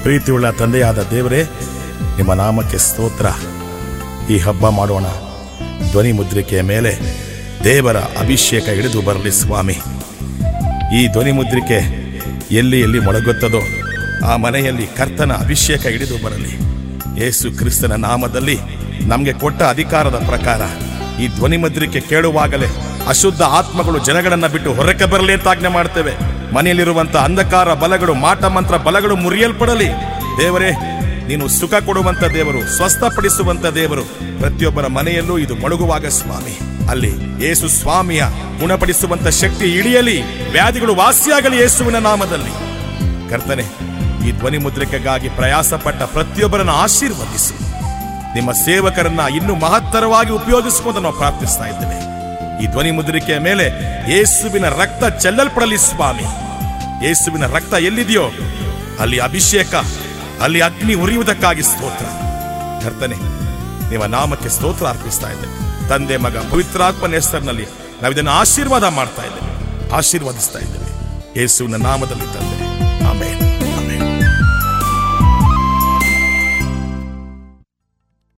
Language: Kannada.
ಪ್ರೀತಿಯುಳ್ಳ ತಂದೆಯಾದ ದೇವರೇ ನಿಮ್ಮ ನಾಮಕ್ಕೆ ಸ್ತೋತ್ರ ಈ ಹಬ್ಬ ಮಾಡೋಣ ಧ್ವನಿ ಮುದ್ರಿಕೆಯ ಮೇಲೆ ದೇವರ ಅಭಿಷೇಕ ಹಿಡಿದು ಬರಲಿ ಸ್ವಾಮಿ ಈ ಧ್ವನಿ ಮುದ್ರಿಕೆ ಎಲ್ಲಿ ಎಲ್ಲಿ ಮೊಳಗುತ್ತದೋ ಆ ಮನೆಯಲ್ಲಿ ಕರ್ತನ ಅಭಿಷೇಕ ಹಿಡಿದು ಬರಲಿ ಯೇಸು ಕ್ರಿಸ್ತನ ನಾಮದಲ್ಲಿ ನಮಗೆ ಕೊಟ್ಟ ಅಧಿಕಾರದ ಪ್ರಕಾರ ಈ ಧ್ವನಿ ಮುದ್ರಿಕೆ ಕೇಳುವಾಗಲೇ ಅಶುದ್ಧ ಆತ್ಮಗಳು ಜನಗಳನ್ನ ಬಿಟ್ಟು ಹೊರಕ್ಕೆ ಬರಲಿ ಅಂತ ಆಜ್ಞೆ ಮಾಡ್ತೇವೆ ಮನೆಯಲ್ಲಿರುವಂತ ಅಂಧಕಾರ ಬಲಗಳು ಮಾಟ ಮಂತ್ರ ಬಲಗಳು ಮುರಿಯಲ್ಪಡಲಿ ದೇವರೇ ನೀನು ಸುಖ ಕೊಡುವಂತ ದೇವರು ಸ್ವಸ್ಥಪಡಿಸುವಂತ ದೇವರು ಪ್ರತಿಯೊಬ್ಬರ ಮನೆಯಲ್ಲೂ ಇದು ಮೊಳಗುವಾಗ ಸ್ವಾಮಿ ಅಲ್ಲಿ ಯೇಸು ಸ್ವಾಮಿಯ ಗುಣಪಡಿಸುವಂತ ಶಕ್ತಿ ಇಳಿಯಲಿ ವ್ಯಾಧಿಗಳು ವಾಸಿಯಾಗಲಿ ಯೇಸುವಿನ ನಾಮದಲ್ಲಿ ಕರ್ತನೆ ಈ ಧ್ವನಿ ಮುದ್ರಿಕೆಗಾಗಿ ಪ್ರಯಾಸ ಪಟ್ಟ ಪ್ರತಿಯೊಬ್ಬರನ್ನು ಆಶೀರ್ವದಿಸು ನಿಮ್ಮ ಸೇವಕರನ್ನ ಇನ್ನೂ ಮಹತ್ತರವಾಗಿ ಉಪಯೋಗಿಸಿಕೊಂಡು ನಾವು ಪ್ರಾರ್ಥಿಸ್ತಾ ಇದ್ದೇವೆ ಈ ಧ್ವನಿ ಮುದ್ರಿಕೆಯ ಮೇಲೆ ಯೇಸುವಿನ ರಕ್ತ ಚೆಲ್ಲಲ್ಪಡಲಿ ಸ್ವಾಮಿ ಯೇಸುವಿನ ರಕ್ತ ಎಲ್ಲಿದೆಯೋ ಅಲ್ಲಿ ಅಭಿಷೇಕ ಅಲ್ಲಿ ಅಗ್ನಿ ಉರಿಯುವುದಕ್ಕಾಗಿ ಸ್ತೋತ್ರ ಕರ್ತನೆ ನಿಮ್ಮ ನಾಮಕ್ಕೆ ಸ್ತೋತ್ರ ಅರ್ಪಿಸ್ತಾ ಇದ್ದೇವೆ ತಂದೆ ಮಗ ಪವಿತ್ರಾತ್ಮನ ಹೆಸರಿನಲ್ಲಿ ನಾವು ಇದನ್ನು ಆಶೀರ್ವಾದ ಮಾಡ್ತಾ ಇದ್ದೇವೆ ಆಶೀರ್ವದಿಸ್ತಾ ಇದ್ದೇವೆ ಯೇಸುವಿನ ನಾಮದಲ್ಲಿ ತಂದೆ